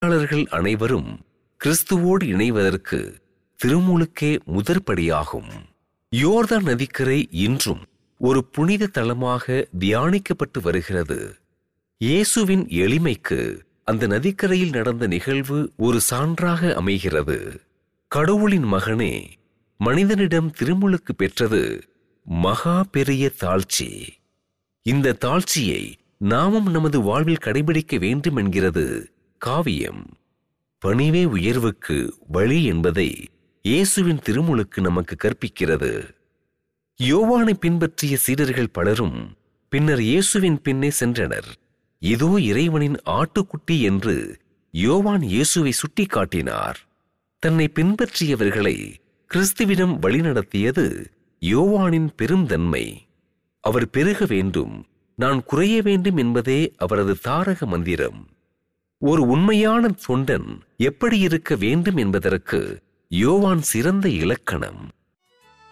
வாக்காளர்கள் அனைவரும் கிறிஸ்துவோடு இணைவதற்கு திருமுழுக்கே முதற்படியாகும் யோர்தான் நதிக்கரை இன்றும் ஒரு புனித தலமாக தியானிக்கப்பட்டு வருகிறது இயேசுவின் எளிமைக்கு அந்த நதிக்கரையில் நடந்த நிகழ்வு ஒரு சான்றாக அமைகிறது கடவுளின் மகனே மனிதனிடம் திருமுழுக்கு பெற்றது மகா பெரிய தாழ்ச்சி இந்த தாழ்ச்சியை நாமும் நமது வாழ்வில் கடைபிடிக்க வேண்டும் என்கிறது காவியம் பணிவே உயர்வுக்கு வழி என்பதை இயேசுவின் திருமுழுக்கு நமக்கு கற்பிக்கிறது யோவானை பின்பற்றிய சீடர்கள் பலரும் பின்னர் இயேசுவின் பின்னே சென்றனர் இதோ இறைவனின் ஆட்டுக்குட்டி என்று யோவான் இயேசுவை சுட்டிக்காட்டினார் தன்னை பின்பற்றியவர்களை கிறிஸ்துவிடம் வழிநடத்தியது யோவானின் பெருந்தன்மை அவர் பெருக வேண்டும் நான் குறைய வேண்டும் என்பதே அவரது தாரக மந்திரம் ஒரு உண்மையான தொண்டன் எப்படி இருக்க வேண்டும் என்பதற்கு யோவான் சிறந்த இலக்கணம்